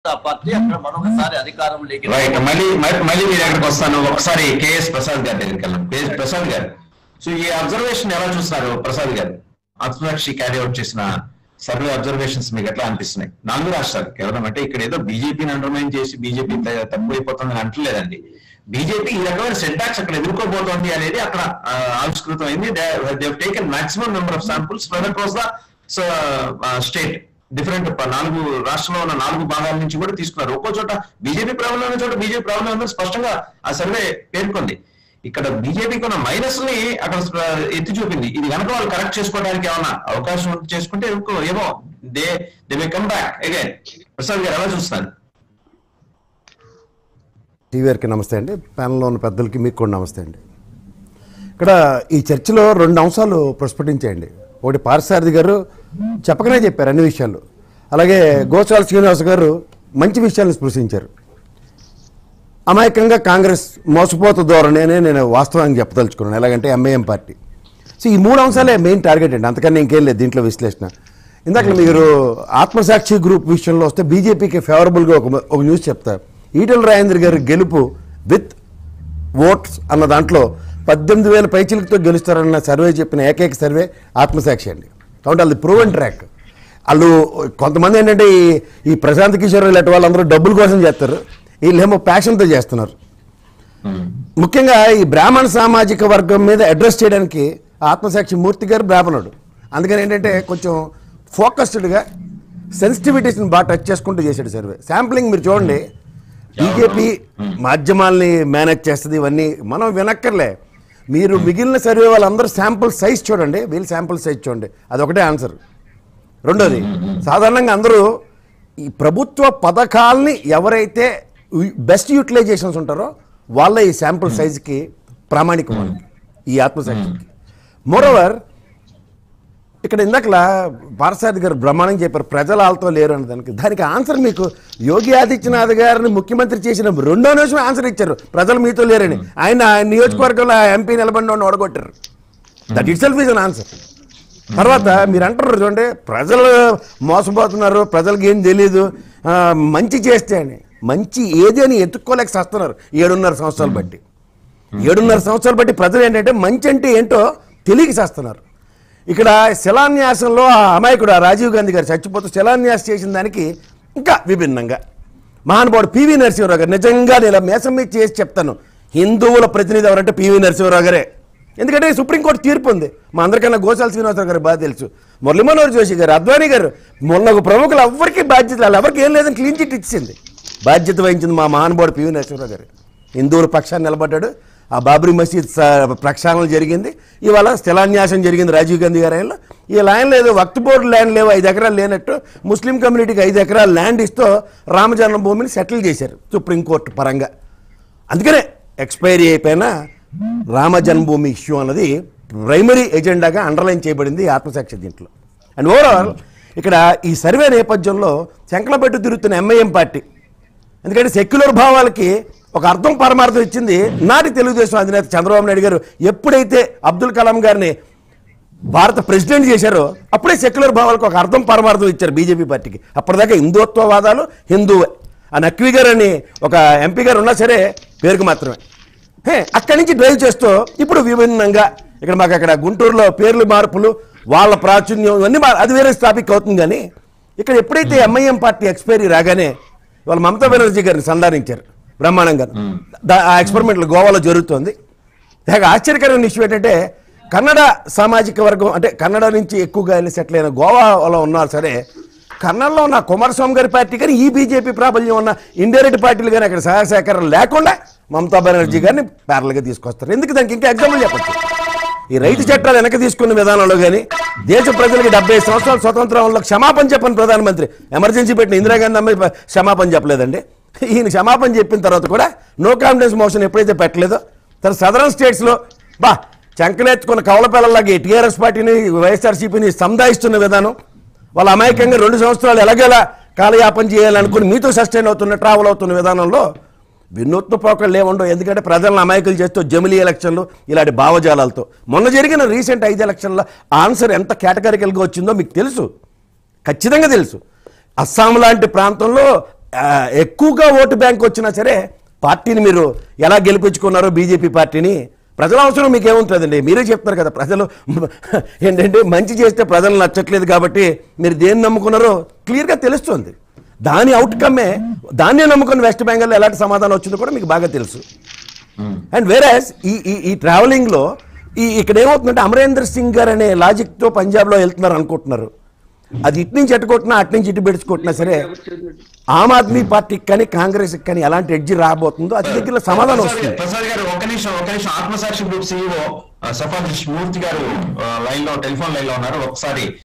ఆ పార్టీ అక్కడ మరొకసారి అధికారంలోకి రైట్ మళ్ళీ మళ్ళీ- మళ్ళీ మీ దగ్గరకు వస్తాను ఒకసారి కేఎస్ ప్రసాద్ గారి దగ్గరికి వెళ్ళాం కేఎస్ ప్రసాద్ గారు సో ఈ అబ్జర్వేషన్ ఎలా చూస్తున్నారు ప్రసాద్ గారు ఆత్మసాక్షి క్యారీ అవుట్ చేసిన సర్వే అబ్జర్వేషన్స్ మీకు ఎట్లా అనిపిస్తున్నాయి నాలుగు రాష్ట్రాలు కేవలం అంటే ఇక్కడ ఏదో బీజేపీని అండర్మైన్ చేసి బీజేపీ తక్కువైపోతుందని అంటలేదండి బీజేపీ ఈ రకమైన సెంటాక్స్ అక్కడ ఎదుర్కోబోతోంది అనేది అక్కడ ఆ, ఆవిష్కృతమైంది they've taken maximum number of samples from across the state different నాలుగు రాష్ట్రంలో ఉన్న నాలుగు భాగాల నుంచి కూడా తీసుకున్నారు ఒక్కో చోట బీజేపీ ప్రాబ్లం ఉన్న చోట బీజేపీ ప్రాబ్లం ఉందని స్పష్టంగా ఆ సర్వే పేర్కొంది ఇక్కడ బీజేపీకి ఉన్న మైనస్ ని అక్కడ స్ప- ఎత్తి చూపింది ఇది కనుక వాళ్ళు కరెక్ట్ చేసుకోవడానికి ఏమన్నా అవకాశం ఉంటే చేసుకుంటే ఇంకో ఏమో they they may come back again Prasad గారు ఎలా చూస్తున్నారు టీవీఆర్కి నమస్తే అండి ప్యానల్లో ఉన్న పెద్దలకి మీకు కూడా నమస్తే అండి ఇక్కడ ఈ చర్చలో రెండు అంశాలు ప్రస్ఫుటించాయండి ఒకటి పార్సారథి గారు చెప్పకనే చెప్పారు అన్ని విషయాలు అలాగే గోచాల శ్రీనివాస్ గారు మంచి విషయాలను స్పృశించారు అమాయకంగా కాంగ్రెస్ మోసపోత ధోరణి అనే నేను వాస్తవానికి చెప్పదలుచుకున్నాను ఎలాగంటే ఎంఐఎం పార్టీ సో ఈ మూడు అంశాలే మెయిన్ టార్గెట్ అండి అంతకన్నా ఇంకేం లేదు దీంట్లో విశ్లేషణ ఇందాక మీరు ఆత్మసాక్షి గ్రూప్ విషయంలో వస్తే బీజేపీకి ఫేవరబుల్గా ఒక ఒక న్యూస్ చెప్తారు ఈటల రాజేంద్ర గారి గెలుపు విత్ ఓట్స్ అన్న దాంట్లో పద్దెనిమిది వేల పైచిలతో గెలుస్తారన్న సర్వే చెప్పిన ఏకైక సర్వే ఆత్మసాక్షి అండి కాబట్టి అది ప్రూవెన్ ట్రాక్ వాళ్ళు కొంతమంది ఏంటంటే ఈ ఈ ప్రశాంత్ కిషోర్ ఇలాంటి వాళ్ళందరూ డబ్బుల కోసం చేస్తారు వీళ్ళేమో ప్యాషన్తో చేస్తున్నారు ముఖ్యంగా ఈ బ్రాహ్మణ సామాజిక వర్గం మీద అడ్రస్ చేయడానికి ఆత్మసాక్షి మూర్తి గారు బ్రాహ్మణుడు అందుకని ఏంటంటే కొంచెం ఫోకస్డ్గా సెన్సిటివిటీస్ని బాగా టచ్ చేసుకుంటూ చేశాడు సర్వే శాంప్లింగ్ మీరు చూడండి బీజేపీ మాధ్యమాల్ని మేనేజ్ చేస్తుంది ఇవన్నీ మనం వినక్కర్లే మీరు మిగిలిన సర్వే వాళ్ళందరూ శాంపుల్ సైజ్ చూడండి వీళ్ళు శాంపుల్ సైజ్ చూడండి అదొకటే ఆన్సర్ రెండోది సాధారణంగా అందరూ ఈ ప్రభుత్వ పథకాల్ని ఎవరైతే బెస్ట్ యూటిలైజేషన్స్ ఉంటారో వాళ్ళ ఈ శాంపుల్ సైజుకి ప్రామాణికం వాళ్ళకి ఈ ఆత్మసాక్షికి మోరోవర్ ఇక్కడ ఇందాకలా పారసారథి గారు బ్రహ్మాండం చెప్పారు ప్రజలు వాళ్ళతో లేరు అన్న దానికి దానికి ఆన్సర్ మీకు యోగి ఆదిత్యనాథ్ గారిని ముఖ్యమంత్రి చేసిన రెండో నిమిషం ఆన్సర్ ఇచ్చారు ప్రజలు మీతో లేరని ఆయన ఆయన నియోజకవర్గంలో ఎంపీ నిలబడిన వాడిని ఓడగొట్టారు that itself is an answer తర్వాత మీరు అంటారు చూడండి ప్రజలు మోసపోతున్నారు ప్రజలకి ఏం తెలియదు ఆ, మంచి చేస్తే అని మంచి ఏది అని ఎత్తుక్కోలేక చేస్తున్నారు ఏడున్నర సంవత్సరాలు బట్టి ఏడున్నర సంవత్సరాలు బట్టి ప్రజలు ఏంటంటే మంచి అంటే ఏంటో తెలియక చేస్తున్నారు ఇక్కడ శిలాన్యాసంలో ఆ అమాయకుడు ఆ రాజీవ్ గాంధీ గారు చచ్చిపోతూ శిలాన్యాసం చేసిన దానికి ఇంకా విభిన్నంగా మహానుభావుడు పివి నరసింహరావు గారు నిజంగా నేను ఇలా మేసం మీద చేసి చెప్తాను హిందువుల ప్రతినిధి ఎవరంటే పివి నరసింహరావు గారే ఎందుకంటే సుప్రీంకోర్టు తీర్పు ఉంది మా అందరికన్నా గోశాల శ్రీనివాసరావు గారు బాగా తెలుసు మురళీ మనోహర్ జోషి గారు అద్వానీ గారు మొన్న ఒక ప్రముఖులు ఎవరికి బాధ్యత వాళ్ళు ఎవరికి ఏం లేదని క్లీన్ చిట్ ఇచ్చింది బాధ్యత వహించింది మా మహానుభావుడు పివి నరసింహరావు గారు హిందువుల పక్షాన్ని నిలబడ్డాడు ఆ బాబ్రీ మసీద్ స- ప్రక్షాళన జరిగింది ఇవాళ స్థిలాన్యాసం జరిగింది రాజీవ్ గాంధీ గారి ఆయనలో ఈ ల్యాండ్ లేదు వక్త్ బోర్డు ల్యాండ్ లేవు ఐదు ఎకరాలు లేనట్టు ముస్లిం కమ్యూనిటీకి ఐదు ఎకరాల ల్యాండ్ ఇస్తూ రామజన్మభూమిని సెటిల్ చేశారు సుప్రీంకోర్టు పరంగా అందుకనే ఎక్స్పైరీ అయిపోయిన రామ జన్మభూమి ఇష్యూ అన్నది ప్రైమరీ ఎజెండాగా అండర్లైన్ చేయబడింది ఈ ఆత్మసాక్షి దీంట్లో అండ్ ఓవరాల్ ఇక్కడ ఈ సర్వే నేపథ్యంలో శంకలపెట్టు తిరుగుతున్న ఎంఐఎం పార్టీ ఎందుకంటే సెక్యులర్ భావాలకి ఒక అర్థం పరమార్థం ఇచ్చింది నాటి తెలుగుదేశం అధినేత చంద్రబాబు నాయుడు గారు ఎప్పుడైతే అబ్దుల్ కలాం గారిని భారత ప్రెసిడెంట్ చేశారో అప్పుడే సెక్యులర్ భావాలకు ఒక అర్థం పరమార్థం ఇచ్చారు బీజేపీ పార్టీకి అప్పటిదాకా హిందుత్వవాదాలు హిందువే ఆ నక్వీ గారు అని ఒక ఎంపీ గారు ఉన్నా సరే పేరుకు మాత్రమే హే అక్కడి నుంచి డ్రైవ్ చేస్తూ ఇప్పుడు విభిన్నంగా ఇక్కడ మాకు అక్కడ గుంటూరులో పేర్లు మార్పులు వాళ్ళ ప్రాచుర్యం ఇవన్నీ మా- అది వేరే టాపిక్ అవుతుంది కానీ ఇక్కడ ఎప్పుడైతే ఎంఐఎం పార్టీ ఎక్స్పైరీ రాగానే వాళ్ళ మమతా బెనర్జీ గారిని సంధానించారు బ్రహ్మాండంగా దా- ఆ ఎక్స్పెరిమెంట్లు గోవాలో జరుగుతోంది ఇక ఆశ్చర్యకరమైన విషయం ఏంటంటే కన్నడ సామాజిక వర్గం అంటే కన్నడ నుంచి ఎక్కువగా వెళ్ళి సెటిల్ అయిన గోవాలో ఉన్నారు సరే కన్నడలో ఉన్న కుమారస్వామి గారి పార్టీ కానీ ఈ బీజేపీ ప్రాబల్యం ఉన్న ఇండైరెక్ట్ పార్టీలు కానీ అక్కడ సహాయ సహకారం లేకుండా మమతా బెనర్జీ గారిని ప్యారల్గా తీసుకొస్తారు ఎందుకు దానికి ఇంకా ఎగ్జాంపుల్ చెప్పచ్చు ఈ రైతు చట్టాలు వెనక్కి తీసుకున్న విధానంలో కానీ దేశ ప్రజలకి డెబ్బై సంవత్సరాల స్వతంత్రంలో క్షమాపణ చెప్పని ప్రధానమంత్రి ఎమర్జెన్సీ పెట్టిన ఇందిరాగాంధీ అమ్మాయి ప- క్షమాపణ చెప్పలేదండి ఈయన క్షమాపణ చెప్పిన తర్వాత కూడా నో కాన్ఫిడెన్స్ మోషన్ ఎప్పుడైతే పెట్టలేదో తన సదరన్ స్టేట్స్లో బా చంకనెత్తుకున్న కవల పిల్లలాగా టీఆర్ఎస్ పార్టీని వైఎస్ఆర్సీపీని సంధాయిస్తున్న విధానం వాళ్ళ అమాయకంగా రెండు సంవత్సరాలు ఎలాగేలా కాలయాపన చేయాలనుకుని మీతో సస్టైన్ అవుతున్న ట్రావెల్ అవుతున్న విధానంలో వినూత్న పోకళ్ళు ఏముండవు ఎందుకంటే ప్రజలను అమాయకులు చేస్తూ జమిలీ ఎలక్షన్లు ఇలాంటి భావజాలాలతో మొన్న జరిగిన రీసెంట్ ఐదు ఎలక్షన్ల ఆన్సర్ ఎంత కేటగిరికల్గా వచ్చిందో మీకు తెలుసు ఖచ్చితంగా తెలుసు అస్సాం లాంటి ప్రాంతంలో ఆ, ఎక్కువగా ఓటు బ్యాంక్ వచ్చినా సరే పార్టీని మీరు ఎలా గెలిపించుకున్నారో బీజేపీ పార్టీని ప్రజల అవసరం మీకు ఏముంటుందండి మీరే చెప్తారు కదా ప్రజలు ఏంటంటే మంచి చేస్తే ప్రజలు నచ్చట్లేదు కాబట్టి మీరు దేన్ని నమ్ముకున్నారో క్లియర్గా తెలుస్తుంది దాని అవుట్కమే దాన్నే నమ్ముకుని వెస్ట్ బెంగాల్లో ఎలాంటి సమాధానం వచ్చిందో కూడా మీకు బాగా తెలుసు అండ్ వేరేస్ ఈ ఈ ఈ ట్రావెలింగ్లో ఈ ఇక్కడ ఏమవుతుందంటే అమరేంద్ర సింగ్ గారు అనే లాజిక్తో పంజాబ్లో వెళ్తున్నారు అనుకుంటున్నారు అది ఇటు నుంచి ఎటు కొట్టినా అటు నుంచి ఇటు పెడుచుకొట్టినా సరే ఆమ్ ఆద్మీ పార్టీకి కానీ కాంగ్రెస్కి కానీ ఎలాంటి ఎడ్జి రాబోతుందో అతి దగ్గర సమాధానం ప్రసాద్ వస్తుంది గారు- ప్రసాద్ గారు ఒక నిమిషం ఒక నిమిషం ఆత్మసాక్షి గ్రూప్ సీఈఓ సఫాజ్ మూర్తి గారు లైన్ లో టెలిఫోన్ లైన్ లో ఉన్నారు ఒకసారి